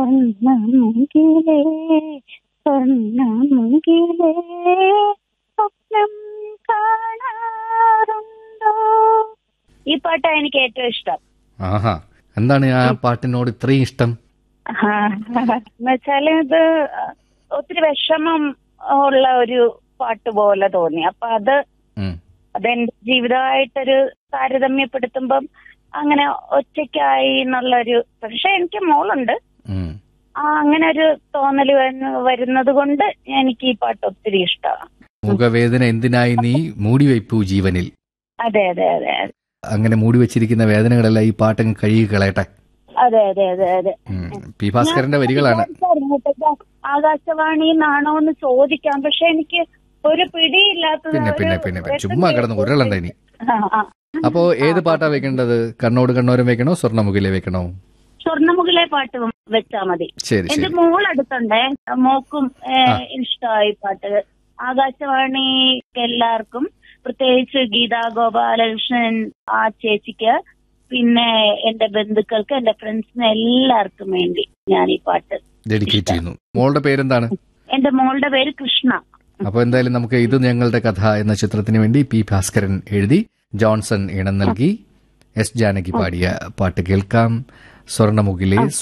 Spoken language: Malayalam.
സ്വർണ്ണമുകിലേ സ്വർണ്ണമുകിലേ സ്വപ്നം കാണാറുണ്ടോ ഈ പാട്ടാണ് എനിക്ക് ഏറ്റവും ഇഷ്ടം ആഹാ എന്താണ് ആ പാട്ടിനോട് ഇത്രയും ഇഷ്ടം എന്നുവെച്ചാല് ഇത് ഒത്തിരി വിഷമം ഉള്ള ഒരു പാട്ട് പോലെ തോന്നി അപ്പൊ അത് ഉം. അതെന്റെ ജീവിതമായിട്ടൊരു താരതമ്യപ്പെടുത്തുമ്പം അങ്ങനെ ഒറ്റയ്ക്കായി എന്നുള്ളൊരു പക്ഷെ എനിക്ക് മോളുണ്ട് ഉം. ആ അങ്ങനെ ഒരു തോന്നൽ വരുന്നത് കൊണ്ട് എനിക്ക് ഈ പാട്ട് ഒത്തിരി ഇഷ്ടമാണ് മുഖവേദന എന്തിനായി നീ മൂടിവയ്പ്പു ജീവനിൽ അതെ അതെ അതെ അതെ അങ്ങനെ മൂടി വെച്ചിരിക്കുന്ന വേദനകളെല്ലാം ഈ പാട്ടങ്ങ് കഴുകി കളയട്ടെ അതെ അതെ അതെ അതെ ഉം. പി ഭാസ്കരന്റെ വരികളാണ് വിചാരിച്ചായിരുന്നു കേട്ടോ, ആകാശവാണി നാണോ എന്ന് ചോദിക്കാം പക്ഷെ എനിക്ക് ഒരു പിടിയില്ലാത്തത് പിന്നെ ഒരു പിന്നെ പിന്നെ വിഷം ചുമ്മാ കിടന്ന് ഉരുളണ്ട ഇനി ആ, ആ. അപ്പോ ഏത് പാട്ടാ വെക്കേണ്ടത് കണ്ണോട് കണ്ണോരം വെക്കണോ സ്വർണ്ണമുഖിലെ വെക്കണോ സ്വർണ്ണമുഖിലെ പാട്ട് വെച്ചാ മതി ശരി എന്റെ ശരി മോൾ അടുത്തുണ്ടേ മോക്കും ഏ, ആ. ഇഷ്ടമായി പാട്ട് ആകാശവാണി എല്ലാവർക്കും പ്രത്യേകിച്ച് ഗീതാ ഗോപാലകൃഷ്ണൻ ആ ചേച്ചിക്ക് പിന്നെ എന്റെ ബന്ധുക്കൾക്ക് എന്റെ ഫ്രണ്ട്സിന് എല്ലാവർക്കും വേണ്ടി ഞാൻ ഈ പാട്ട് ഡെഡിക്കേറ്റ് ചെയ്യുന്നു മോളുടെ പേരെന്താണ് എന്റെ മോളുടെ പേര് കൃഷ്ണ അപ്പൊ എന്തായാലും നമുക്ക് ഇത് ഞങ്ങളുടെ കഥ എന്ന ചിത്രത്തിന് വേണ്ടി പി ഭാസ്കരൻ എഴുതി ജോൺസൺ ഇണം നൽകി എസ് ജാനകി പാടിയ പാട്ട് കേൾക്കാം സ്വർണ്ണമുഖിലെ